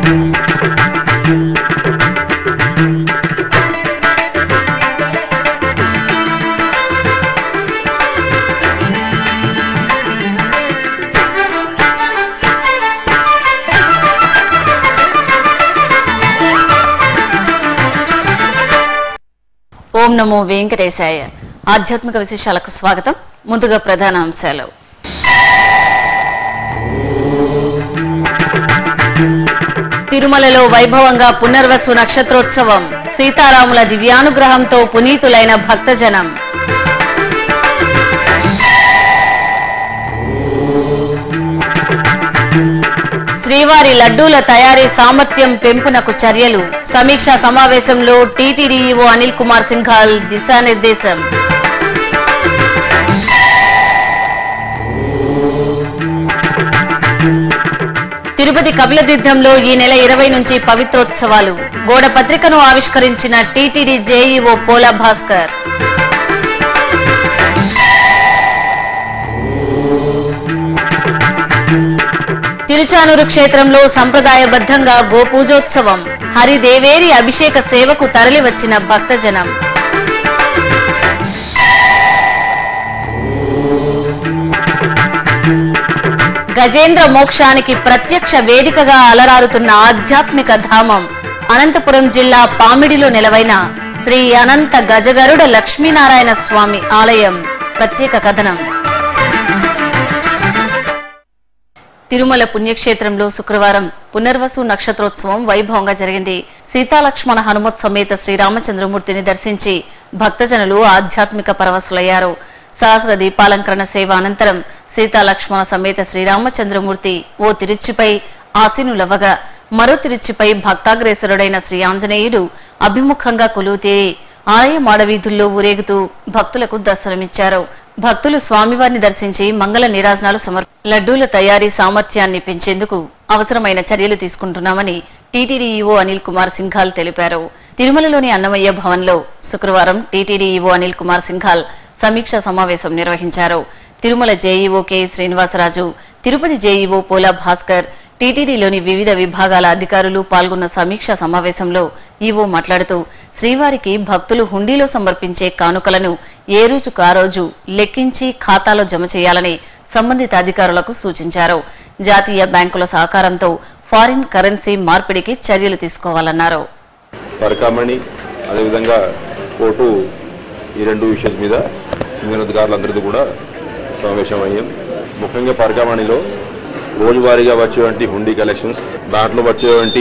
ఓం నమో వెంకటేశాయ ఆధ్యాత్మిక విశేషాలకు స్వాగతం ముందుగా ప్రధాన అంశాలు తిరుమలలో వైభవంగా పునర్వసు నక్షత్రోత్సవం సీతారాముల దివ్యానుగ్రహంతో పునీతులైన భక్తజనం శ్రీవారి లడ్డూల తయారీ సామర్థ్యం పెంపునకు చర్యలు సమీక్షా సమావేశంలో టీటీడీఈఓ అనిల్ కుమార్ సింఘాల్ దిశానిర్దేశం తిరుపతి కపిలతీర్థంలో ఈ నెల ఇరవై నుంచి పవిత్రోత్సవాలు గోడ పత్రికను ఆవిష్కరించిన టీటీడీ జేఈఓ పోలా భాస్కర్ తిరుచానూరు క్షేత్రంలో సంప్రదాయబద్ధంగా గోపూజోత్సవం హరిదేవేరి అభిషేక సేవకు తరలివచ్చిన భక్తజనం గజేంద్ర మోక్షానికి ప్రత్యక్ష వేదికగా అలరారుతున్న ఆధ్యాత్మిక ధామం అనంతపురం జిల్లా పామిడిలో నెలవైన శ్రీ అనంత గజగరుడ లక్ష్మీనారాయణ స్వామి ఆలయం ప్రత్యేక కథనం తిరుమల పుణ్యక్షేత్రంలో శుక్రవారం పునర్వసు నక్షత్రోత్సవం వైభవంగా జరిగింది సీతాలక్ష్మణ హనుమత్ సమేత శ్రీరామచంద్రమూర్తిని దర్శించి భక్తజనులు ఆధ్యాత్మిక పరవశులయ్యారు సహస్ర దీపాలంకరణ సేవ అనంతరం సీతాలక్ష్మణ సమేత శ్రీరామచంద్రమూర్తి ఓ తిరుచిపై ఆసీనులవ్వగా మరో తిరుచిపై భక్తాగ్రేసరుడైన శ్రీ ఆంజనేయుడు అభిముఖంగా కొలువుతీరి ఆలయ మాడవీధుల్లో ఊరేగుతూ భక్తులకు దర్శనమిచ్చారు భక్తులు స్వామివారిని దర్శించి మంగళ నీరాజనాలు సమర్ లడ్డూల తయారీ సామర్థ్యాన్ని పెంచేందుకు అవసరమైన చర్యలు తీసుకుంటున్నామని టీటీడీఈఓ అనిల్ కుమార్ సింఘాల్ తెలిపారు తిరుమలలోని అన్నమయ్య భవన్లో శుక్రవారం టీటీడీఈఓ అనిల్ కుమార్ సింఘాల్ సమీక్షా సమావేశం నిర్వహించారు Tirumala JEO K Srinivasaraju Tirupati JEO Pola Bhaskar టీటీడీలోని వివిధ విభాగాల అధికారులు పాల్గొన్న సమీక్షా సమావేశంలో ఈవో మాట్లాడుతూ శ్రీవారికి భక్తులు హుండీలో సమర్పించే కానుకలను ఏ రోజుకు ఆ రోజు లెక్కించి ఖాతాలో జమ చేయాలని సంబంధిత అధికారులకు సూచించారు జాతీయ బ్యాంకుల సహకారంతో ఫారిన్ కరెన్సీ మార్పిడికి చర్యలు తీసుకోవాలన్నారు పరకామణి అదేవిధంగా కోర్టు ఈ రెండు ఇష్యూస్ మీద సీనియర్ అధికారులందరితో కూడా సమావేశం అయ్యాం ముఖ్యంగా పరకామణిలో రోజువారీగా వచ్చేటువంటి హుండీ కలెక్షన్స్ దాంట్లో వచ్చేటువంటి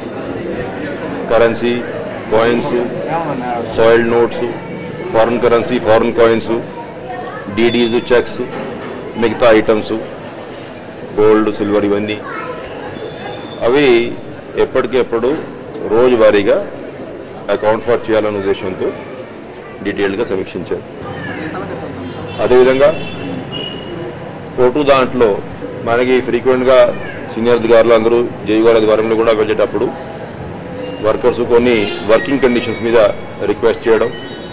currency coins soiled notes foreign currency foreign coins DDs cheques మిగతా ఐటమ్స్ గోల్డ్ సిల్వర్ ఇవన్నీ అవి ఎప్పటికెప్పుడు రోజువారీగా అకౌంట్ ఫర్ చేయాలనే ఉద్దేశంతో డీటెయిల్డ్గా సమీక్షించారు అదేవిధంగా కోర్టు దాంట్లో మనకి ఫ్రీక్వెంట్గా సీనియర్ అధికారులు అందరూ జై గారి ఆధ్వర్యంలో కూడా వెళ్ళేటప్పుడు వర్కర్స్ కొన్ని వర్కింగ్ కండిషన్స్ మీద రిక్వెస్ట్ చేయడం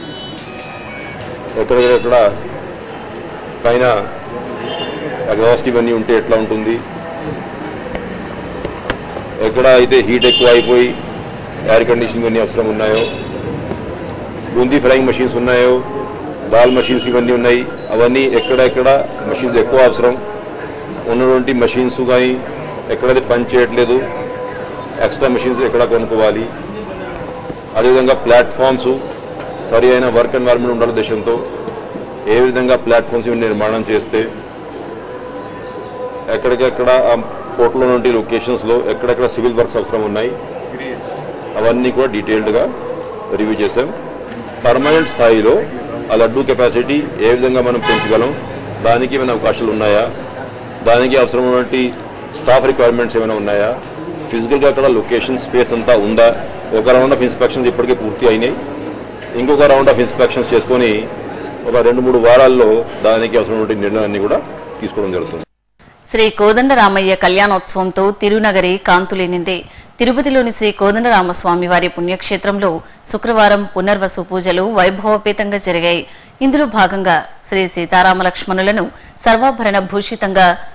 ఎక్కడెక్కడ పైన ఎగ్జాస్ట్ ఇవన్నీ ఉంటే ఎట్లా ఉంటుంది ఎక్కడ అయితే హీట్ ఎక్కువ అయిపోయి ఎయిర్ కండిషనింగ్ అన్ని అవసరం ఉన్నాయో బూందీ ఫ్రైయింగ్ మెషిన్స్ ఉన్నాయో దాల్ మెషిన్స్ ఇవన్నీ ఉన్నాయి అవన్నీ ఎక్కడెక్కడ మెషిన్స్ ఎక్కువ అవసరం ఉన్నటువంటి మెషిన్స్ కానీ ఎక్కడైతే పని చేయట్లేదు ఎక్స్ట్రా మెషిన్స్ ఎక్కడ కొనుక్కోవాలి అదేవిధంగా ప్లాట్ఫామ్స్ సరి అయిన వర్క్ ఎన్వైర్మెంట్ ఉండాలి దేశంతో ఏ విధంగా ప్లాట్ఫామ్స్ ఇవి నిర్మాణం చేస్తే ఎక్కడికెక్కడ ఆ పోర్ట్లో నుండి లొకేషన్స్లో ఎక్కడెక్కడ సివిల్ వర్క్స్ అవసరం ఉన్నాయి అవన్నీ కూడా డీటెయిల్డ్గా రివ్యూ చేసాం పర్మనెంట్ స్థాయిలో ఆ లడ్డూ కెపాసిటీ ఏ విధంగా మనం పెంచగలం దానికి ఏమైనా అవకాశాలు ఉన్నాయా దానికి అవసరమైనటువంటి స్టాఫ్ రిక్వైర్మెంట్స్ ఏమైనా ఉన్నాయా ఫిజికల్గా అక్కడ లొకేషన్ స్పేస్ అంతా ఉందా ఒక రౌండ్ ఆఫ్ ఇన్స్పెక్షన్స్ ఇప్పటికే పూర్తి అయినాయి ఇంకొక రౌండ్ ఆఫ్ ఇన్స్పెక్షన్స్ చేసుకొని ఒక రెండు మూడు వారాల్లో దానికి అవసరమైన నిర్ణయాన్ని కూడా తీసుకోవడం జరుగుతుంది శ్రీ కోదండరామయ్య కళ్యాణోత్సవంతో తిరునగరి కాంతులేనింది తిరుపతిలోని శ్రీ కోదండరామస్వామి వారి పుణ్యక్షేత్రంలో శుక్రవారం పునర్వసు పూజలు వైభవపేతంగా జరిగాయి ఇందులో భాగంగా శ్రీ సీతారామ లక్ష్మణులను సర్వాభరణ భూషితంగా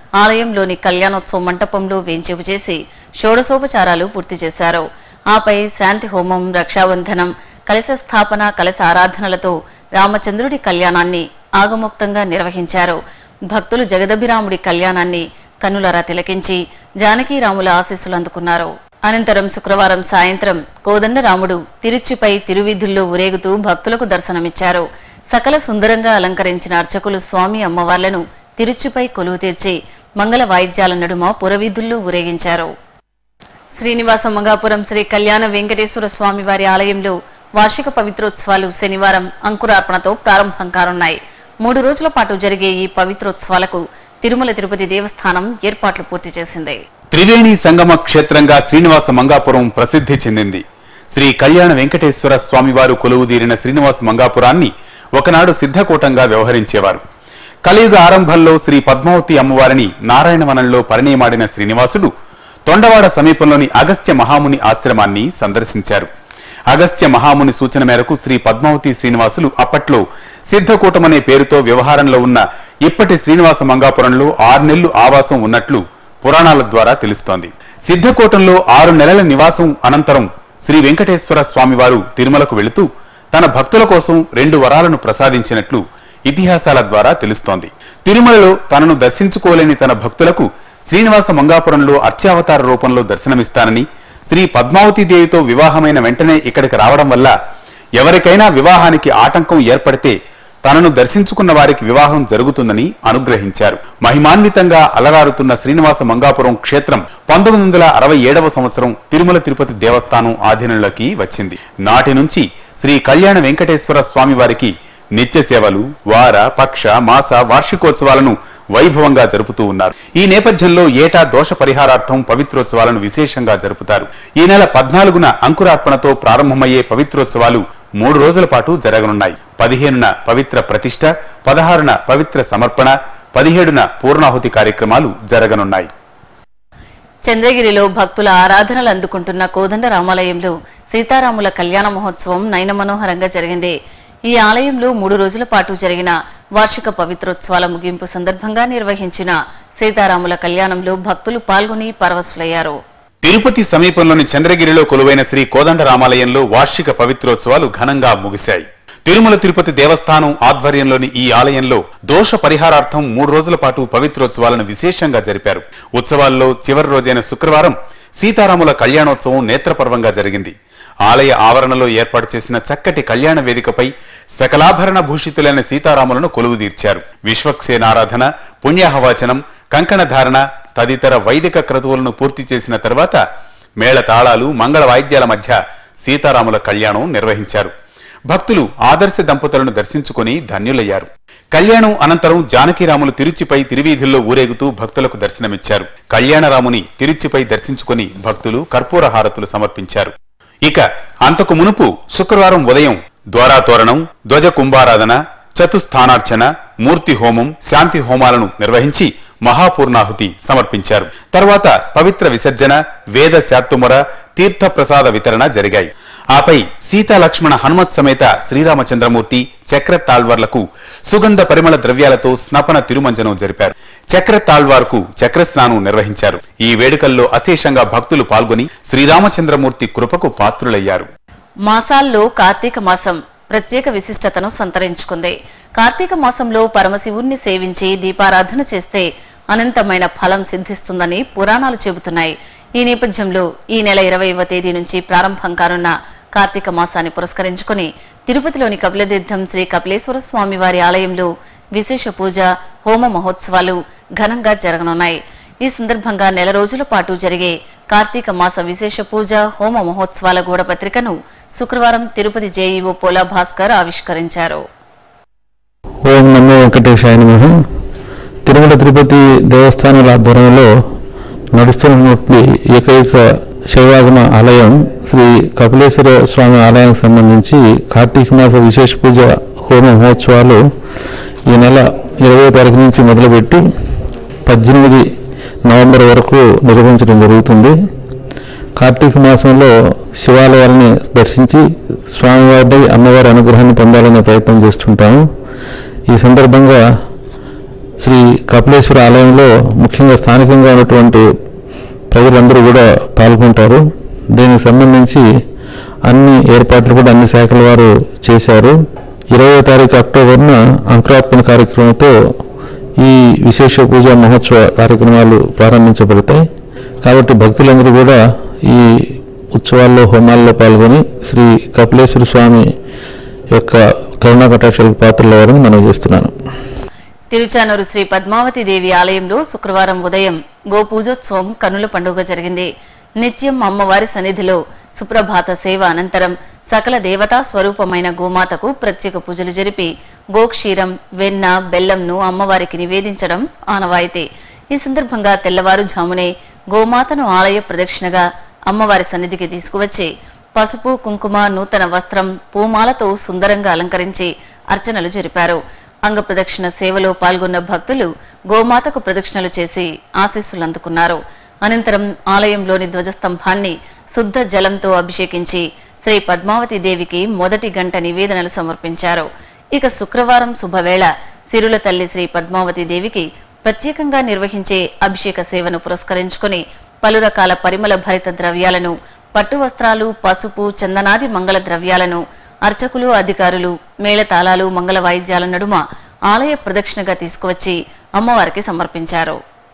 ఆలయంలోని కళ్యాణోత్సవ మంటపంలో వేంచేపు చేసి షోడశోపచారాలు పూర్తి చేశారు ఆపై శాంతి హోమం రక్షాబంధనం కలశ స్థాపన కలశ ఆరాధనలతో రామచంద్రుడి కళ్యాణాన్ని ఆగమోక్తంగా నిర్వహించారు భక్తులు జగదభిరాముడి కళ్యాణాన్ని కన్నులరా తిలకించి జానకీరాముల ఆశీస్సులు అందుకున్నారు అనంతరం శుక్రవారం సాయంత్రం కోదండరాముడు తిరుచిపై తిరువీధుల్లో ఊరేగుతూ భక్తులకు దర్శనమిచ్చారు సకల సుందరంగా అలంకరించిన అర్చకులు స్వామి అమ్మవార్లను తిరుచిపై కొలువు తీర్చి మంగళ వాయిద్యాల నడుమ పురవీధుల్లో ఊరేగించారు శ్రీనివాస మంగాపురం శ్రీ కళ్యాణ వెంకటేశ్వర స్వామి వారి ఆలయంలో వార్షిక పవిత్రోత్సవాలు శనివారం అంకురార్పణతో ప్రారంభం కానున్నాయి మూడు రోజుల పాటు జరిగే ఈ పవిత్రోత్సవాలకు తిరుమల తిరుపతి దేవస్థానం ఏర్పాట్లు పూర్తి చేసింది త్రివేణి సంగమ క్షేత్రంగా శ్రీనివాస మంగాపురం ప్రసిద్ధి చెందింది శ్రీ కళ్యాణ వెంకటేశ్వర స్వామివారు కొలువుదీరిన శ్రీనివాస మంగాపురాన్ని ఒకనాడు సిద్ధకూటంగా వ్యవహరించేవారు కలియుగ ఆరంభంలో శ్రీ పద్మావతి అమ్మవారిని నారాయణవనంలో పరిణయమాడిన శ్రీనివాసుడు తొండవాడ సమీపంలోని అగస్త్య మహాముని ఆశ్రమాన్ని సందర్శించారు అగస్త్య మహాముని సూచన మేరకు శ్రీ పద్మావతి శ్రీనివాసులు అప్పట్లో సిద్ధకూటమనే పేరుతో వ్యవహారంలో ఉన్న ఇప్పటి శ్రీనివాస మంగాపురంలో ఆరు నెలలు ఆవాసం ఉన్నట్లు పురాణాల ద్వారా తెలుస్తోంది సిద్ధకూటంలో ఆరు నెలల నివాసం అనంతరం శ్రీ వెంకటేశ్వర స్వామివారు తిరుమలకు వెళుతూ తన భక్తుల కోసం రెండు వరాలను ప్రసాదించినట్లు ఇతిహాసాల ద్వారా తెలుస్తోంది తిరుమలలో తనను దర్శించుకోలేని తన భక్తులకు శ్రీనివాస మంగాపురంలో అర్చావతార రూపంలో దర్శనమిస్తానని శ్రీ పద్మావతి దేవితో వివాహమైన వెంటనే ఇక్కడికి రావడం వల్ల ఎవరికైనా వివాహానికి ఆటంకం ఏర్పడితే తనను దర్శించుకున్న వారికి వివాహం జరుగుతుందని అనుగ్రహించారు మహిమాన్వితంగా అలరారుతున్న శ్రీనివాస మంగాపురం క్షేత్రం పంతొమ్మిది వందల అరవై ఏడవ సంవత్సరం తిరుమల తిరుపతి దేవస్థానం ఆధీనంలోకి వచ్చింది నాటి నుంచి శ్రీ కళ్యాణ వెంకటేశ్వర స్వామి వారికి నిత్య సేవలు వార పక్ష మాస వార్షికోత్సవాలను వైభవంగా జరుపుతూ ఉన్నారు ఈ నేపథ్యంలో ఏటా దోష పరిహారార్థం పవిత్రోత్సవాలను విశేషంగా జరుపుతారు ఈ నెల పద్నాలుగున అంకురార్పణతో ప్రారంభమయ్యే పవిత్రోత్సవాలు మూడు రోజుల పాటు జరగనున్నాయి పదిహేనున పవిత్ర ప్రతిష్ట పదహారున పవిత్ర సమర్పణ పదిహేడున పూర్ణాహుతి కార్యక్రమాలు జరగనున్నాయి చంద్రగిరిలో భక్తుల ఆరాధనలు అందుకుంటున్న కోదండ రామాలయంలో సీతారాముల కళ్యాణ మహోత్సవం నయన మనోహరంగా జరిగింది ఈ ఆలయంలో మూడు రోజుల పాటు జరిగిన వార్షిక పవిత్రోత్సవాల ముగింపు సందర్భంగా నిర్వహించిన సీతారాముల కళ్యాణంలో భక్తులు పాల్గొని పరవశులయ్యారు తిరుపతి సమీపంలోని చంద్రగిరిలో కొలువైన శ్రీ కోదండ రామాలయంలో వార్షిక పవిత్రోత్సవాలు ఘనంగా ముగిశాయి తిరుమల తిరుపతి దేవస్థానం ఆధ్వర్యంలోని ఈ ఆలయంలో దోష పరిహారార్థం మూడు రోజుల పాటు పవిత్రోత్సవాలను విశేషంగా జరిపారు ఉత్సవాల్లో చివరి రోజైన శుక్రవారం సీతారాముల కళ్యాణోత్సవం నేత్రపర్వంగా జరిగింది ఆలయ ఆవరణలో ఏర్పాటు చేసిన చక్కటి కళ్యాణ వేదికపై సకలాభరణ భూషితులైన సీతారాములను కొలువుదీర్చారు విశ్వక్సేనారాధన పుణ్యాహవాచనం కంకణ ధారణ తదితర వైదిక క్రతువులను పూర్తి చేసిన తర్వాత మేళ తాళాలు మంగళ వాయిద్యాల మధ్య సీతారాముల కళ్యాణం నిర్వహించారు భక్తులు ఆదర్శ దంపతులను దర్శించుకుని ధన్యులయ్యారు కళ్యాణం అనంతరం జానకిరాములు తిరుచిపై తిరువీధుల్లో ఊరేగుతూ భక్తులకు దర్శనమిచ్చారు కళ్యాణరాముని తిరుచిపై దర్శించుకుని భక్తులు కర్పూర హారతులు సమర్పించారు ఇక అంతకు మునుపు శుక్రవారం ఉదయం ద్వారాతోరణం ధ్వజ కుంభారాధన చతుస్థానార్చన మూర్తి హోమం శాంతి హోమాలను నిర్వహించి మహాపూర్ణాహుతి సమర్పించారు తర్వాత పవిత్ర విసర్జన వేద శాత్తుమర తీర్థ ప్రసాద వితరణ జరిగాయి ఆపై సీతా లక్ష్మణ హనుమత్ సమేత శ్రీరామచంద్రమూర్తి చక్ర తాళ్వార్లకు సుగంధ పరిమళ ద్రవ్యాలతో స్నపన తిరుమంజనం జరిపారు చక్ర తాళ్వార్కు చక్ర స్నానం నిర్వహించారు ఈ వేడుకల్లో అశేషంగా భక్తులు పాల్గొని శ్రీరామచంద్రమూర్తి కృపకు పాత్రులయ్యారు మాసాల్లో కార్తీక మాసం ప్రత్యేక విశిష్టతను సంతరించుకుంది కార్తీక మాసంలో పరమశివుణ్ణి సేవించి దీపారాధన చేస్తే అనంతమైన ఫలం సిద్ధిస్తుందని పురాణాలు చెబుతున్నాయి ఈ నేపథ్యంలో ఈ నెల ఇరవైవ తేదీ నుంచి ప్రారంభం కానున్న కార్తీక మాసాన్ని పురస్కరించుకుని తిరుపతిలోని కపిలతీర్థం శ్రీ కపిలేశ్వర స్వామి వారి ఆలయంలో విశేష పూజ హోమ మహోత్సవాలు ఘనంగా జరగనున్నాయి ఈ సందర్భంగా నెల రోజుల పాటు జరిగే కార్తీక మాస విశేష పూజ హోమ మహోత్సవాల గూఢపత్రికను శుక్రవారం తిరుపతి జేఈఓ పోలా భాస్కర్ ఆవిష్కరించారు ఓం నమో వెంకటేశాయ నమ తిరుమల తిరుపతి దేవస్థానాల ఆధ్వర్యంలో నడుస్తున్నటువంటి ఏకైక శైవాగమ ఆలయం శ్రీ కపిలేశ్వర స్వామి ఆలయానికి సంబంధించి కార్తీక మాస విశేష పూజ హోమ మహోత్సవాలు ఈ నెల ఇరవై తారీఖు నుంచి మొదలుపెట్టి పద్దెనిమిది నవంబర్ వరకు నిర్వహించడం జరుగుతుంది కార్తీక మాసంలో శివాలయాలని దర్శించి స్వామివారి అమ్మవారి అనుగ్రహాన్ని పొందాలనే ప్రయత్నం చేస్తుంటాము ఈ సందర్భంగా శ్రీ కపిలేశ్వర ఆలయంలో ముఖ్యంగా స్థానికంగా ఉన్నటువంటి ప్రజలందరూ కూడా పాల్గొంటారు దీనికి సంబంధించి అన్ని ఏర్పాట్లు కూడా అన్ని శాఖల వారు చేశారు ఇరవై తారీఖు అక్టోబర్న అంకురార్పణ కార్యక్రమంతో ఈ విశేష పూజా మహోత్సవ కార్యక్రమాలు ప్రారంభించబడతాయి కాబట్టి భక్తులందరూ కూడా ఈ ఉత్సవాల్లో హోమాల్లో పాల్గొని శ్రీ కపిలేశ్వర స్వామి యొక్క కరుణా కటాక్షాలకు పాత్రల వారిని మనం చేస్తున్నాను తిరుచానూరు శ్రీ పద్మావతి దేవి ఆలయంలో శుక్రవారం ఉదయం గోపూజోత్సవం కనుల పండుగ జరిగింది నిత్యం అమ్మవారి సన్నిధిలో సుప్రభాత సేవ అనంతరం సకల దేవతా స్వరూపమైన గోమాతకు ప్రత్యేక పూజలు జరిపి గోక్షీరం వెన్న బెల్లంను అమ్మవారికి నివేదించడం ఆనవాయితీ ఈ సందర్భంగా తెల్లవారుజామునే గోమాతను ఆలయ ప్రదక్షిణగా అమ్మవారి సన్నిధికి తీసుకువచ్చి పసుపు కుంకుమ నూతన వస్త్రం పూమాలతో సుందరంగా అలంకరించి అర్చనలు జరిపారు అంగ ప్రదక్షిణ సేవలో పాల్గొన్న భక్తులు గోమాతకు ప్రదక్షిణలు చేసి ఆశీస్సులు అందుకున్నారు అనంతరం ఆలయంలోని ధ్వజస్తంభాన్ని శుద్ధ జలంతో అభిషేకించి శ్రీ పద్మావతి దేవికి మొదటి గంట నివేదనలు సమర్పించారు ఇక శుక్రవారం శుభవేళ సిరుల తల్లి శ్రీ పద్మావతి దేవికి ప్రత్యేకంగా నిర్వహించే అభిషేక సేవను పురస్కరించుకుని పలు రకాల పరిమళ భరిత ద్రవ్యాలను పట్టు వస్త్రాలు పసుపు చందనాది మంగళ ద్రవ్యాలను అర్చకులు అధికారులు మేళతాళాలు మంగళ వాయిద్యాల నడుమ ఆలయ ప్రదక్షిణగా తీసుకువచ్చి అమ్మవారికి సమర్పించారు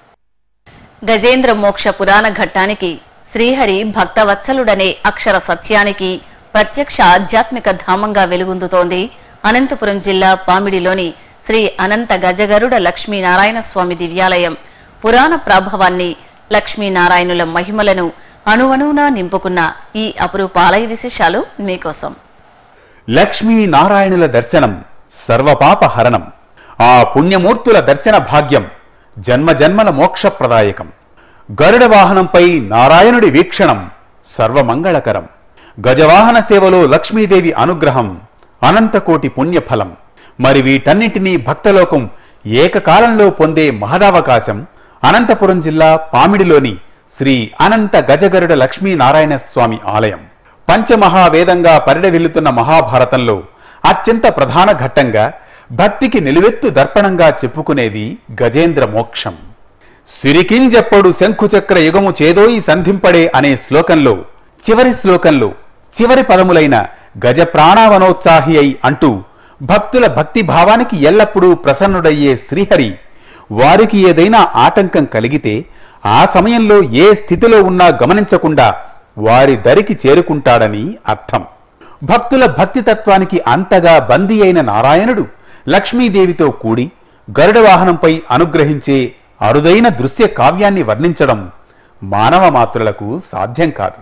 గజేంద్ర మోక్ష పురాణ ఘట్టానికి శ్రీహరి భక్తవత్సలుడనే అక్షర సత్యానికి ప్రత్యక్ష ఆధ్యాత్మిక ధామంగా వెలుగొందుతోంది అనంతపురం జిల్లా పామిడిలోని శ్రీ అనంత గజగరుడ లక్ష్మీనారాయణ స్వామి దివ్యాలయం పురాణ ప్రాభవాన్ని లక్ష్మీనారాయణుల మహిమలను అణువణువునా నింపుకున్న ఈ అపురూప ఆలయ విశేషాలు మీకోసం లక్ష్మీ నారాయణుల దర్శనం సర్వపాప హరణం ఆ పుణ్యమూర్తుల దర్శన భాగ్యం జన్మ జన్మల మోక్షప్రదాయకం గరుడ వాహనంపై నారాయణుడి వీక్షణం సర్వమంగళకరం గజవాహన సేవలో లక్ష్మీదేవి అనుగ్రహం అనంతకోటి పుణ్యఫలం మరి వీటన్నిటినీ భక్తలోకం ఏకకాలంలో పొందే మహదావకాశం అనంతపురం జిల్లా పామిడిలోని శ్రీ అనంత గజగరుడ లక్ష్మీనారాయణ స్వామి ఆలయం పంచమహావేదంగా పరిడవిల్లుతున్న మహాభారతంలో అత్యంత ప్రధాన ఘట్టంగా భక్తికి నిలువెత్తు దర్పణంగా చెప్పుకునేది గజేంద్ర మోక్షం సిరికింజెప్పడు శంఖుచక్ర యుగము చేదోయి సంధింపడే అనే శ్లోకంలో చివరి శ్లోకంలో చివరి పదములైన గజ ప్రాణావనోత్సాహి అయి అంటూ భక్తుల భక్తి భావానికి ఎల్లప్పుడూ ప్రసన్నుడయ్యే శ్రీహరి వారికి ఏదైనా ఆటంకం కలిగితే ఆ సమయంలో ఏ స్థితిలో ఉన్నా గమనించకుండా వారి దరికి చేరుకుంటాడని అర్థం భక్తుల భక్తి తత్వానికి అంతగా బందీ అయిన నారాయణుడు లక్ష్మీదేవితో కూడి గరుడ వాహనంపై అనుగ్రహించే అరుదైన దృశ్య కావ్యాన్ని వర్ణించడం మానవ మాత్రులకు సాధ్యం కాదు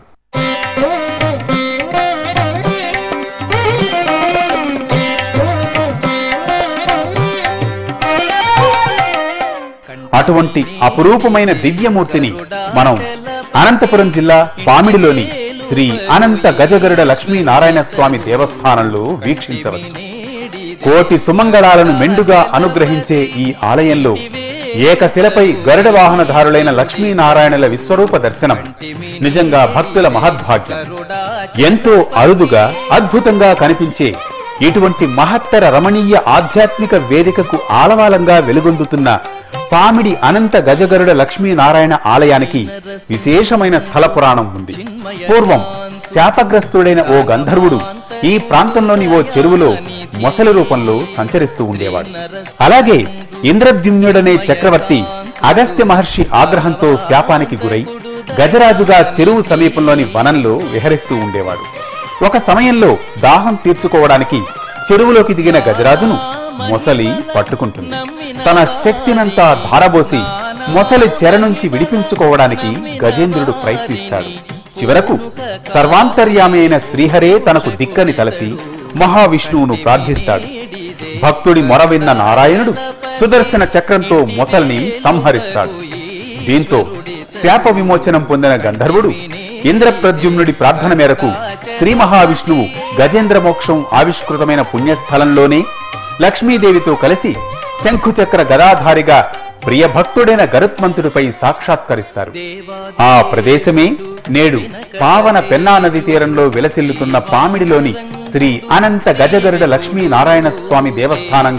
అటువంటి అపురూపమైన దివ్యమూర్తిని మనం అనంతపురం జిల్లా పామిడిలోని శ్రీ అనంత గజగరుడ లక్ష్మీనారాయణ స్వామి దేవస్థానంలో వీక్షించవచ్చు కోటి సుమంగళాలను మెండుగా అనుగ్రహించే ఈ ఆలయంలో ఏకశిలపై గరుడ వాహనధారులైన లక్ష్మీనారాయణల విశ్వరూప దర్శనం నిజంగా భక్తుల మహద్భాగ్యం ఎంతో అరుదుగా అద్భుతంగా కనిపించే ఇటువంటి మహత్తర రమణీయ ఆధ్యాత్మిక వేదికకు ఆలవాలంగా వెలుగొందుతున్న పామిడి అనంత గజగరుడ లక్ష్మీనారాయణ ఆలయానికి విశేషమైన స్థల పురాణం ఉంది పూర్వం శాపగ్రస్తుడైన ఓ గంధర్వుడు ఈ ప్రాంతంలోని ఓ చెరువులో మొసలి రూపంలో సంచరిస్తూ ఉండేవాడు అలాగే ఇంద్రద్యుమ్నుడనే చక్రవర్తి అగస్త్య మహర్షి ఆగ్రహంతో శాపానికి గురై గజరాజుగా చెరువు సమీపంలోని వనంలో విహరిస్తూ ఉండేవాడు ఒక సమయంలో దాహం తీర్చుకోవడానికి చెరువులోకి దిగిన గజరాజును మొసలి పట్టుకుంటుంది తన శక్తినంతా ధారబోసి మొసలి చెర నుంచి విడిపించుకోవడానికి గజేంద్రుడు ప్రయత్నిస్తాడు చివరకు సర్వాంతర్యామి అయిన శ్రీహరే తనకు దిక్కని తలచి మహావిష్ణువును ప్రార్థిస్తాడు భక్తుడి మొర విన్న నారాయణుడు సుదర్శన చక్రంతో మొసల్ని సంహరిస్తాడు దీంతో శాప విమోచనం పొందిన గంధర్వుడు ఇంద్రప్రద్యుమ్నుడి ప్రార్థన మేరకు శ్రీ మహావిష్ణువు గజేంద్ర మోక్షం ఆవిష్కృతమైన పుణ్యస్థలంలోనే లక్ష్మీదేవితో కలిసి శంఖుచక్ర గదాధారిగా ప్రియ భక్తుడైన గరుత్మంతుడిపై సాక్షాత్కరిస్తారు ఆ ప్రదేశమే నేడు పావన పెన్నా నది తీరంలో విలసిల్లుతున్న పామిడిలోని శ్రీ అనంత గజగరుడ లక్ష్మీ నారాయణ స్వామి దేవస్థానంగా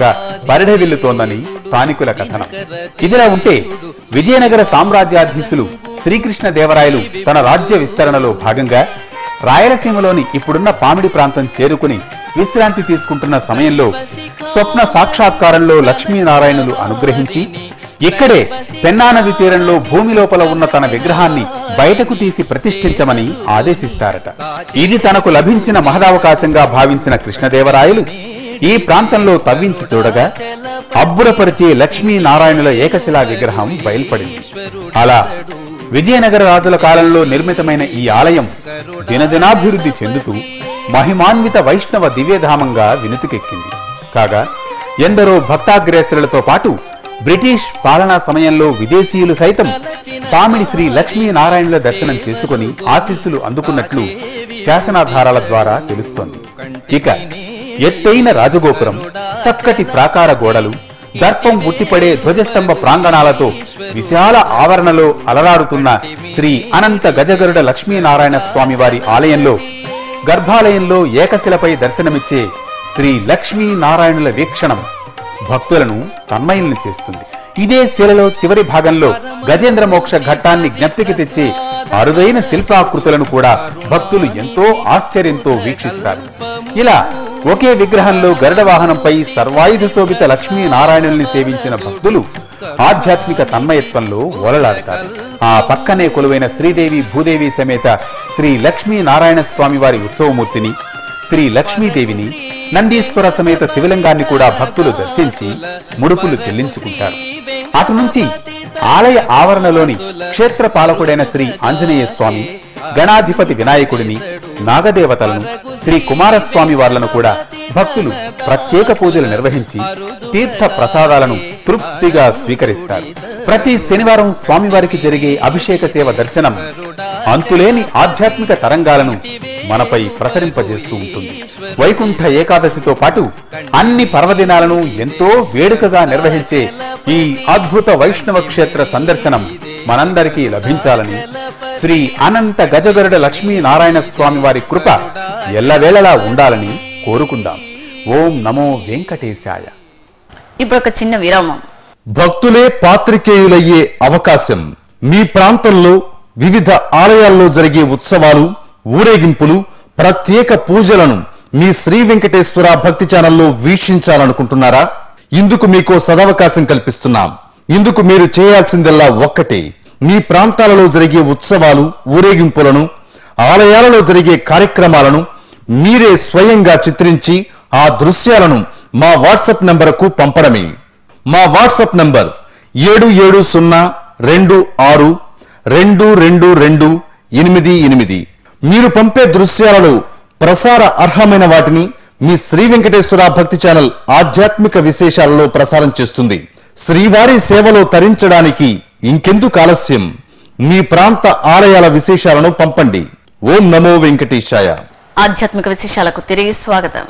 పరిఢవిల్లుతోందని స్థానికుల కథనం ఇదిలా ఉంటే విజయనగర సామ్రాజ్యాధీశులు శ్రీకృష్ణ దేవరాయలు తన రాజ్య విస్తరణలో భాగంగా రాయలసీమలోని ఇప్పుడున్న పామిడి ప్రాంతం చేరుకుని విశ్రాంతి తీసుకుంటున్న సమయంలో స్వప్న సాక్షాత్కారంలో లక్ష్మీనారాయణులు అనుగ్రహించి ఇక్కడే పెన్నా నది తీరంలో భూమి లోపల ఉన్న తన విగ్రహాన్ని బయటకు తీసి ప్రతిష్ఠించమని ఆదేశిస్తారట ఇది తనకు లభించిన మహదవకాశంగా భావించిన కృష్ణదేవరాయలు ఈ ప్రాంతంలో తవ్వించి చూడగా అబ్బురపరిచే లక్ష్మీనారాయణుల ఏకశిలా విగ్రహం బయల్పడింది అలా విజయనగర రాజుల కాలంలో నిర్మితమైన ఈ ఆలయం దినదినాభివృద్ధి చెందుతూ మహిమాన్విత వైష్ణవ దివ్యధామంగా వినుతికెక్కింది కాగా ఎందరో భక్తాగ్రేసరులతో పాటు బ్రిటిష్ పాలనా సమయంలో విదేశీయులు సైతం పామిడి శ్రీ లక్ష్మీనారాయణుల దర్శనం చేసుకుని ఆశీస్సులు అందుకున్నట్లు శాసనాధారాల ద్వారా తెలుస్తోంది ఇక ఎత్తైన రాజగోపురం చక్కటి ప్రాకార గోడలు దర్పం ఉట్టిపడే ధ్వజస్తంభ ప్రాంగణాలతో విశాల ఆవరణలో అలరారుతున్న శ్రీ అనంత గజగరుడ లక్ష్మీనారాయణ స్వామి వారి ఆలయంలో గర్భాలయంలో ఏకశిలపై దర్శనమిచ్చే శ్రీ లక్ష్మీనారాయణుల వీక్షణం భక్తులను తన్మయుల్ని చేస్తుంది ఇదే శిలలో చివరి భాగంలో గజేంద్ర మోక్ష ఘట్టాన్ని జ్ఞప్తికి తెచ్చే అరుదైన శిల్పాకృతులను కూడా భక్తులు ఎంతో ఆశ్చర్యంతో వీక్షిస్తారు ఇలా ఒకే విగ్రహంలో గరుడ వాహనంపై సర్వాయుధ శోభిత లక్ష్మీనారాయణుల్ని సేవించిన భక్తులు ఆధ్యాత్మిక తన్మయత్వంలో ఓలలాడతారు ఆ పక్కనే కొలువైన శ్రీదేవి భూదేవి సమేత శ్రీ లక్ష్మీనారాయణ స్వామి వారి ఉత్సవమూర్తిని శ్రీ లక్ష్మీదేవిని నందీశ్వర సమేత శివలింగాన్ని కూడా భక్తులు దర్శించి ముడుపులు చెల్లించుకుంటారు అటు నుంచి ఆలయ ఆవరణలోని క్షేత్ర పాలకుడైన శ్రీ ఆంజనేయ స్వామి గణాధిపతి వినాయకుడిని నాగదేవతలను శ్రీ కుమారస్వామి వార్లను కూడా భక్తులు ప్రత్యేక పూజలు నిర్వహించి తీర్థ ప్రసాదాలను తృప్తిగా స్వీకరిస్తారు ప్రతి శనివారం స్వామివారికి జరిగే అభిషేక సేవ దర్శనం అంతులేని ఆధ్యాత్మిక తరంగాలను మనపై ప్రసరింపజేస్తూ ఉంటుంది వైకుంఠ ఏకాదశితో పాటు అన్ని పర్వదినాలను ఎంతో వేడుకగా నిర్వహించే ఈ అద్భుత వైష్ణవ క్షేత్ర సందర్శనం మనందరికీ లభించాలని శ్రీ అనంత గజగరుడ లక్ష్మీ నారాయణ స్వామి వారి కృప ఎల్లవేళలా ఉండాలని కోరుకుందాం ఓం నమో వెంకటేశాయ ఇప్పుడు ఒక చిన్న విరామం భక్తులే పాత్రికేయులయ్యే అవకాశం మీ ప్రాంతంలో వివిధ ఆలయాల్లో జరిగే ఉత్సవాలు ఊరేగింపులు ప్రత్యేక పూజలను మీ శ్రీ వెంకటేశ్వర భక్తి ఛానల్లో వీక్షించాలనుకుంటున్నారా ఇందుకు మీకో సదవకాశం కల్పిస్తున్నాం ఇందుకు మీరు చేయాల్సిందల్లా ఒక్కటే మీ ప్రాంతాలలో జరిగే ఉత్సవాలు ఊరేగింపులను ఆలయాలలో జరిగే కార్యక్రమాలను మీరే స్వయంగా చిత్రించి ఆ దృశ్యాలను మా వాట్సాప్ నంబరుకు పంపడమే మా వాట్సాప్ నంబర్ ఏడు ఏడు సున్నా రెండు ఆరు రెండు రెండు రెండు ఎనిమిది ఎనిమిది మీరు పంపే దృశ్యాలలో ప్రసార అర్హమైన వాటిని మీ శ్రీ వెంకటేశ్వర భక్తి ఛానల్ ఆధ్యాత్మిక విశేషాలలో ప్రసారం చేస్తుంది శ్రీవారి సేవలో తరించడానికి ఇంకెందుకు ఆలస్యం మీ ప్రాంత ఆలయాల విశేషాలను పంపండి ఓం నమో వెంకటేశాయ ఆధ్యాత్మిక విశేషాలకు తిరిగి స్వాగతం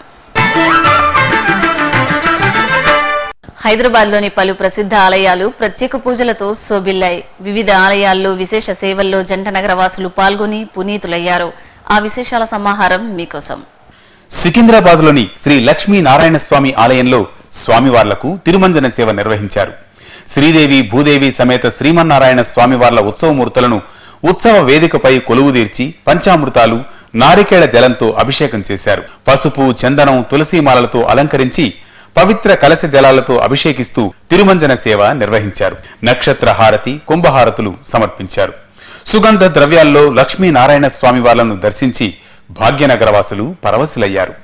హైదరాబాద్ లోని పలు ప్రసిద్ధ ఆలయాలు ప్రత్యేక పూజలతో శోభిల్లాయి వివిధ ఆలయాల్లో విశేష సేవల్లో జంట నగరవాసులు పాల్గొని పునీతులయ్యారు ఆ విశేషాల సమాహారం మీకోసం సికింద్రాబాద్లోని శ్రీ లక్ష్మీ నారాయణ స్వామి ఆలయంలో స్వామివార్లకు తిరుమంజన సేవ నిర్వహించారు శ్రీదేవి భూదేవి సమేత శ్రీమన్నారాయణ స్వామివార్ల ఉత్సవమూర్తులను ఉత్సవ వేదికపై కొలువుదీర్చి పంచామృతాలు నారికేళ జలంతో అభిషేకం చేశారు పసుపు చందనం తులసీమాలలతో అలంకరించి పవిత్ర కలశ జలాలతో అభిషేకిస్తూ తిరుమంజన సేవ నిర్వహించారు నక్షత్ర హారతి కుంభహారతులు సమర్పించారు సుగంధ ద్రవ్యాల్లో లక్ష్మీనారాయణ స్వామి వార్లను దర్శించి భాగ్యనగరవాసులు పరవశులయ్యారు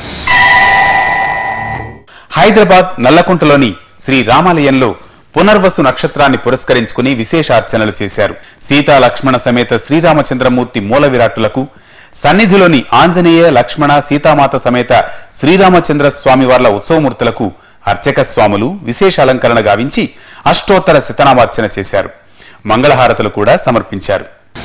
హైదరాబాద్ నల్లకుంటలోని శ్రీ రామాలయంలో పునర్వసు నక్షత్రాన్ని పురస్కరించుకుని విశేషార్చనలు చేశారు సీతా లక్ష్మణ సమేత శ్రీరామచంద్రమూర్తి మూల విరాట్టులకు సన్నిధిలోని ఆంజనేయ లక్ష్మణ సీతామాత సమేత శ్రీరామచంద్ర స్వామి వార్ల ఉత్సవమూర్తులకు అర్చక స్వాములు విశేష అలంకరణ గావించి అష్టోత్తర శతనామార్చన చేశారు మంగళహారతులు కూడా సమర్పించారు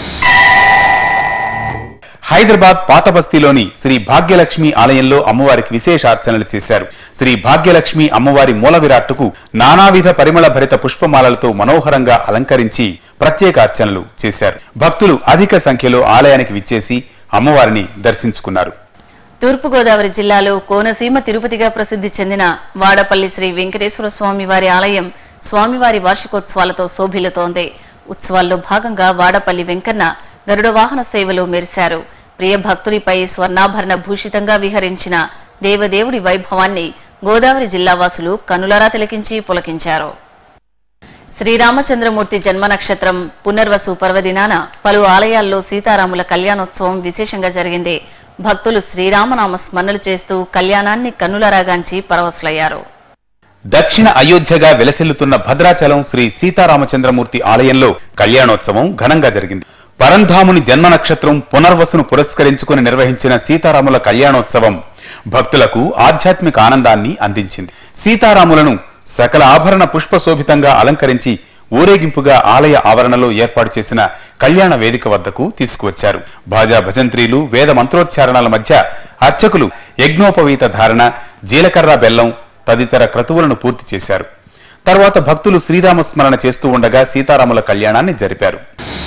హైదరాబాద్ పాత బస్తీలోని శ్రీ భాగ్యలక్ష్మి ఆలయంలో అమ్మవారికి విశేషార్చనలు చేశారు శ్రీ భాగ్యలక్ష్మి అమ్మవారి మూల విరాట్టుకు నానావిధ పరిమళ భరిత పుష్పమాలలతో మనోహరంగా అలంకరించి ప్రత్యేక అర్చనలు చేశారు భక్తులు అధిక సంఖ్యలో ఆలయానికి విచ్చేసి అమ్మవారిని దర్శించుకున్నారు తూర్పుగోదావరి జిల్లాలో కోనసీమ తిరుపతిగా ప్రసిద్ధి చెందిన వాడపల్లి శ్రీ వెంకటేశ్వర స్వామి వారి ఆలయం స్వామివారి వార్షికోత్సవాలతో శోభిల్లుతోంది ఉత్సవాల్లో భాగంగా వాడపల్లి వెంకన్న గరుడ వాహన సేవలో మెరిశారు ప్రియ భక్తుడిపై స్వర్ణాభరణ భూషితంగా విహరించిన దేవదేవుడి వైభవాన్ని గోదావరి జిల్లావాసులు కనులారా తిలకించి పులకించారు శ్రీరామచంద్రమూర్తి జన్మ నక్షత్రం పునర్వసు పర్వదినాన పలు ఆలయాల్లో సీతారాముల కళ్యాణోత్సవం విశేషంగా జరిగింది భక్తులు శ్రీరామనామ స్మరణలు చేస్తూ కళ్యాణాన్ని కన్నులరాగాంచి పరవశులయ్యారు దక్షిణ అయోధ్యగా వెలసిల్లుతున్న భద్రాచలం శ్రీ సీతారామచంద్రమూర్తి ఆలయంలో కళ్యాణోత్సవం ఘనంగా జరిగింది పరంధాముని జన్మ నక్షత్రం పునర్వసును పురస్కరించుకుని నిర్వహించిన సీతారాముల కళ్యాణోత్సవం భక్తులకు ఆధ్యాత్మిక ఆనందాన్ని అందించింది సీతారాములను సకల ఆభరణ పుష్పశోభితంగా అలంకరించి ఊరేగింపుగా ఆలయ ఆవరణలో ఏర్పాటు చేసిన కళ్యాణ వేదిక వద్దకు తీసుకువచ్చారు భాజా భజంత్రీలు వేద మంత్రోచ్చారణల మధ్య అర్చకులు యజ్ఞోపవీత ధారణ జీలకర్ర బెల్లం తదితర క్రతువులను పూర్తి చేశారు తర్వాత భక్తులు శ్రీరామ స్మరణ చేస్తూ ఉండగా సీతారాముల కళ్యాణాన్ని జరిపారు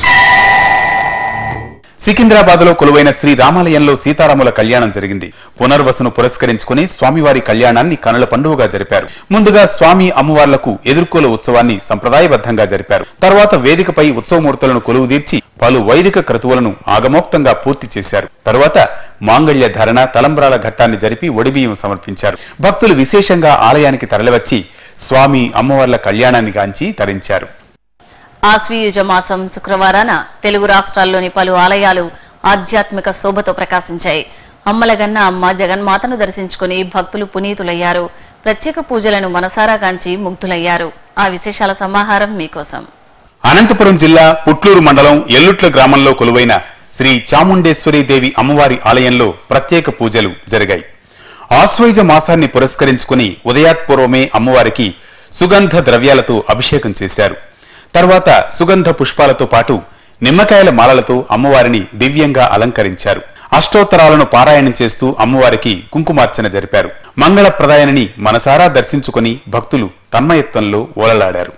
సికింద్రాబాద్ లో కొలువైన శ్రీ రామాలయంలో సీతారాముల కళ్యాణం జరిగింది పునర్వసును పురస్కరించుకుని స్వామివారి కళ్యాణాన్ని కనుల పండుగగా జరిపారు ముందుగా స్వామి అమ్మవార్లకు ఎదుర్కోల ఉత్సవాన్ని సంప్రదాయబద్ధంగా జరిపారు తర్వాత వేదికపై ఉత్సవమూర్తులను కొలువుదీర్చి పలు వైదిక క్రతువులను ఆగమోక్తంగా పూర్తి చేశారు తరువాత మాంగళ్య ధరణ తలంబ్రాల ఘట్టాన్ని జరిపి ఒడిబియ్యం సమర్పించారు భక్తులు విశేషంగా ఆలయానికి తరలివచ్చి స్వామి అమ్మవార్ల కళ్యాణాన్ని గాంచి తరించారు ఆశ్వీయుజ మాసం శుక్రవారాన తెలుగు రాష్ట్రాల్లోని పలు ఆలయాలు ఆధ్యాత్మిక శోభతో ప్రకాశించాయి అమ్మలగన్న అమ్మ జగన్మాతను దర్శించుకుని భక్తులు పునీతులయ్యారు ప్రత్యేక పూజలను మనసారా గాంచి ముగ్ధులయ్యారు ఆ విశేషాల సమాహారం మీకోసం అనంతపురం జిల్లా పుట్లూరు మండలం ఎల్లుట్ల గ్రామంలో కొలువైన శ్రీ చాముండేశ్వరి దేవి అమ్మవారి ఆలయంలో ప్రత్యేక పూజలు జరిగాయి ఆశ్వయుజ మాసాన్ని పురస్కరించుకుని ఉదయాత్పూర్వమే అమ్మవారికి సుగంధ ద్రవ్యాలతో అభిషేకం చేశారు తర్వాత సుగంధ పుష్పాలతో పాటు నిమ్మకాయల మాలలతో అమ్మవారిని దివ్యంగా అలంకరించారు అష్టోత్తరాలను పారాయణం చేస్తూ అమ్మవారికి కుంకుమార్చన జరిపారు మంగళప్రదాయనిని మనసారా దర్శించుకుని భక్తులు తన్మయత్వంలో ఓలలాడారు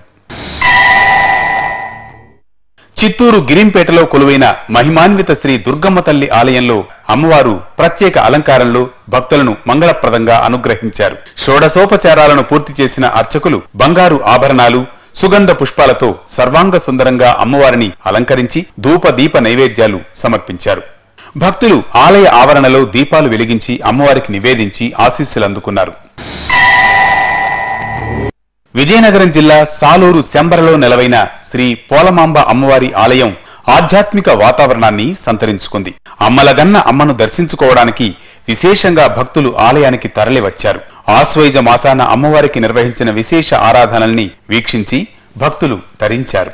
చిత్తూరు గిరింపేటలో కొలువైన మహిమాన్విత శ్రీ దుర్గమ్మ తల్లి ఆలయంలో అమ్మవారు ప్రత్యేక అలంకారంలో భక్తులను మంగళప్రదంగా అనుగ్రహించారు షోడసోపచారాలను పూర్తి చేసిన అర్చకులు బంగారు ఆభరణాలు సుగంధ పుష్పాలతో సర్వాంగ సుందరంగా అమ్మవారిని అలంకరించి ధూప దీప నైవేద్యాలు సమర్పించారు భక్తులు ఆలయ ఆవరణలో దీపాలు వెలిగించి అమ్మవారికి నివేదించి ఆశీస్సులు అందుకున్నారు విజయనగరం జిల్లా సాలూరు శంబరలో నెలవైన శ్రీ పోలమాంబ అమ్మవారి ఆలయం ఆధ్యాత్మిక వాతావరణాన్ని సంతరించుకుంది అమ్మలగన్న అమ్మను దర్శించుకోవడానికి విశేషంగా భక్తులు ఆలయానికి తరలివచ్చారు ఆశ్వయుజ మాసాన అమ్మవారికి నిర్వహించిన విశేష ఆరాధనల్ని వీక్షించి భక్తులు తరించారు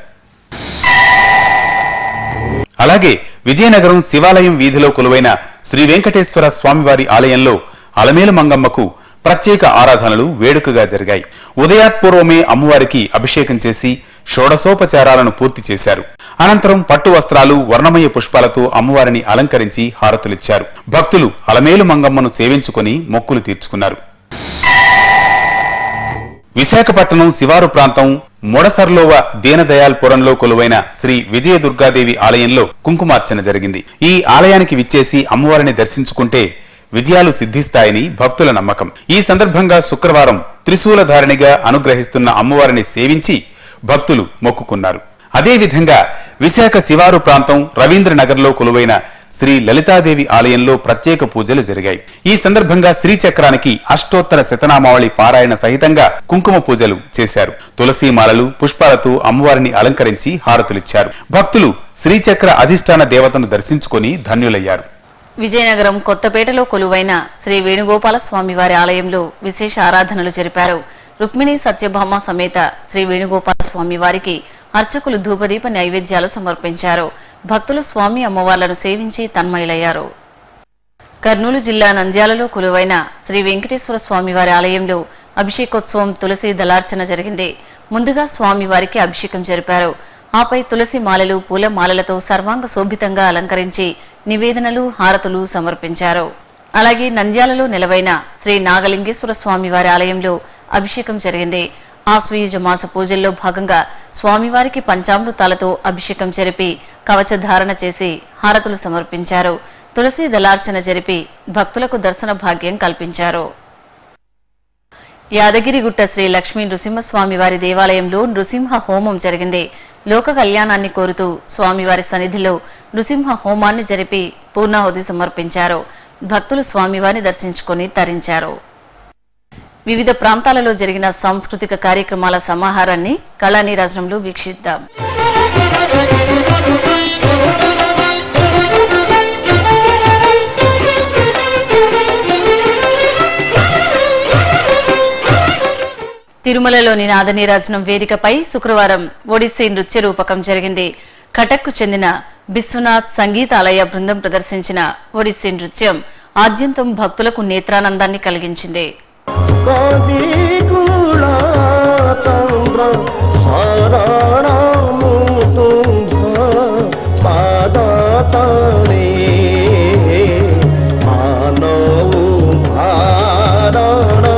అలాగే విజయనగరం శివాలయం వీధిలో కొలువైన శ్రీ వెంకటేశ్వర స్వామివారి ఆలయంలో అలమేలు మంగమ్మకు ప్రత్యేక ఆరాధనలు వేడుకగా జరిగాయి ఉదయాత్పూర్వమే అమ్మవారికి అభిషేకం చేసి షోడసోపచారాలను పూర్తి చేశారు అనంతరం పట్టు వస్త్రాలు వర్ణమయ పుష్పాలతో అమ్మవారిని అలంకరించి హారతులిచ్చారు భక్తులు అలమేలు మంగమ్మను సేవించుకొని మొక్కులు తీర్చుకున్నారు విశాఖపట్నం శివారు ప్రాంతం మొడసర్లోవ దీనదయాల్పురంలో కొలువైన శ్రీ విజయదుర్గాదేవి ఆలయంలో కుంకుమార్చన జరిగింది ఈ ఆలయానికి విచ్చేసి అమ్మవారిని దర్శించుకుంటే విజయాలు సిద్ధిస్తాయని భక్తుల నమ్మకం ఈ సందర్భంగా శుక్రవారం త్రిశూలధారిణిగా అనుగ్రహిస్తున్న అమ్మవారిని సేవించి భక్తులు మొక్కుకున్నారు అదేవిధంగా విశాఖ శివారు ప్రాంతం రవీంద్రనగర్లో కొలువైన శ్రీ లలితాదేవి ఆలయంలో ప్రత్యేక పూజలు జరిగాయి ఈ సందర్భంగా శ్రీచక్రానికి అష్టోత్తర శతనామావళి పారాయణ సహితంగా కుంకుమ పూజలు చేశారు తులసి మాలలు పుష్పాలతో అమ్మవారిని అలంకరించి హారతులిచ్చారు భక్తులు శ్రీచక్ర అధిష్టాన దేవతను దర్శించుకొని ధన్యులయ్యారు విజయనగరం కొత్తపేటలో కొలువైన శ్రీ వేణుగోపాల స్వామివారి ఆలయంలో విశేష ఆరాధనలు జరిపారు రుక్మిణి సత్యభామ సమేత శ్రీ వేణుగోపాల స్వామి వారికి అర్చకులు ధూపదీప నైవేద్యాలు సమర్పించారు భక్తులు స్వామి అమ్మవార్లను సేవించి తన్మయులయ్యారు కర్నూలు జిల్లా నంద్యాలలో కొలువైన శ్రీ వెంకటేశ్వర స్వామివారి ఆలయంలో అభిషేకోత్సవం తులసి దళార్చన జరిగింది ముందుగా స్వామివారికి అభిషేకం జరిపారు ఆపై తులసి మాలలు పూల మాలలతో సర్వాంగ శోభితంగా అలంకరించి నివేదనలు హారతులు సమర్పించారు అలాగే నంద్యాలలో నిలవైన శ్రీ నాగలింగేశ్వర స్వామివారి ఆలయంలో అభిషేకం జరిగింది ఆశ్వయుజ మాస పూజల్లో భాగంగా స్వామివారికి పంచామృతాలతో అభిషేకం జరిపి కవచ ధారణ చేసి హారతులు సమర్పించారు తులసి దళార్చన జరిపి భక్తులకు దర్శన భాగ్యం కల్పించారు యాదగిరిగుట్ట శ్రీ లక్ష్మీ నృసింహస్వామి వారి దేవాలయంలో నృసింహ హోమం జరిగింది లోక కళ్యాణాన్ని కోరుతూ స్వామివారి సన్నిధిలో నృసింహ హోమాన్ని జరిపి పూర్ణాహుతి సమర్పించారు భక్తులు స్వామివారిని దర్శించుకొని తరించారు వివిధ ప్రాంతాలలో జరిగిన సాంస్కృతిక కార్యక్రమాల సమాహారాన్ని కళానీరాజనంలో వీక్షిద్దాం తిరుమలలోని నాదనీరాజనం వేదికపై శుక్రవారం ఒడిస్సీ నృత్య రూపకం జరిగింది కటక్కు చెందిన బిశ్వనాథ్ సంగీతాలయ బృందం ప్రదర్శించిన ఒడిస్సీ నృత్యం ఆద్యంతం భక్తులకు నేత్రానందాన్ని కలిగించింది కవికుల చంద్ర శరణము తుంభ పాదతనే మానవు భారణ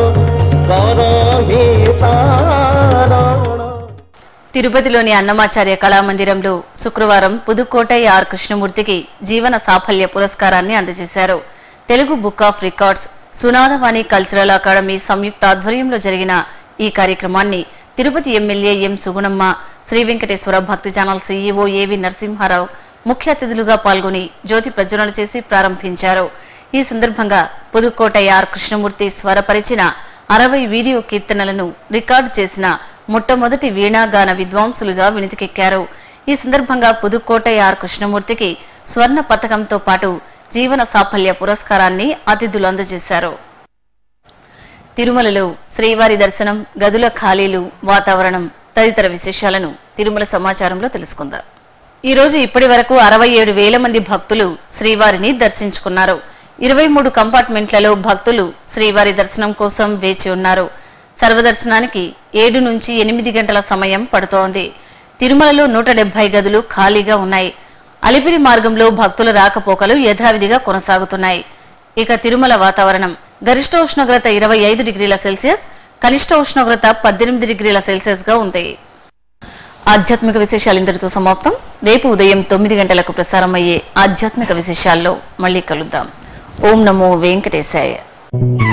పరహితారణ తిరుపతిలోని అన్నమాచార్య కళామందిరంలో శుక్రవారం పుదుకోటై ఆర్ కృష్ణమూర్తికి జీవన సాఫల్య పురస్కారాన్ని అందజేశారు Telugu book of records Sunadavani cultural academy సంయుక్త ఆధ్వర్యంలో జరిగిన ఈ కార్యక్రమాన్ని Tirupati MLA M Sugunamma Sri Venkateswara Bhakti channel CEO ఏవి నరసింహారావు ముఖ్య అతిథులుగా పాల్గొని జ్యోతి ప్రజ్వలన చేసి ప్రారంభించారు ఈ సందర్భంగా పుదుకోటై ఆర్ కృష్ణమూర్తి స్వరపరిచిన అరవై వీడియో కీర్తనలను రికార్డు చేసిన మొట్టమొదటి వీణాగాన విద్వాంసులుగా వినితికెక్కారు ఈ సందర్భంగా పుదుకోటై ఆర్ కృష్ణమూర్తికి స్వర్ణ పథకంతో పాటు జీవన సాఫల్య పురస్కారాన్ని అతిథులు అందజేశారు తిరుమలలో శ్రీవారి దర్శనం గదుల ఖాళీలు వాతావరణం తదితర విశేషాలను తిరుమల సమాచారంలో తెలుసుకుందాం ఈ రోజు ఇప్పటి వరకు అరవై ఏడు వేల మంది భక్తులు శ్రీవారిని దర్శించుకున్నారు ఇరవై మూడు కంపార్ట్మెంట్లలో భక్తులు శ్రీవారి దర్శనం కోసం వేచి ఉన్నారు సర్వదర్శనానికి ఏడు నుంచి ఎనిమిది గంటల సమయం పడుతోంది తిరుమలలో నూట డెబ్బై గదులు ఖాళీగా ఉన్నాయి అలిపిరి మార్గంలో భక్తుల రాకపోకలు యథావిధిగా కొనసాగుతున్నాయి ఇక తిరుమల వాతావరణం గరిష్ట ఉష్ణోగ్రత ఇరవై ఐదు డిగ్రీల సెల్సియస్ కనిష్ట ఉష్ణోగ్రత పద్దెనిమిది డిగ్రీల సెల్సియస్ గా ఉంది ఆధ్యాత్మిక విశేషాలు ఇంతటితో సమాప్తం రేపు ఉదయం తొమ్మిది గంటలకు ప్రసారమయ్యే ఆధ్యాత్మిక విశేషాల్లో మళ్ళీ కలుద్దాం ఓం నమో వెంకటేశాయ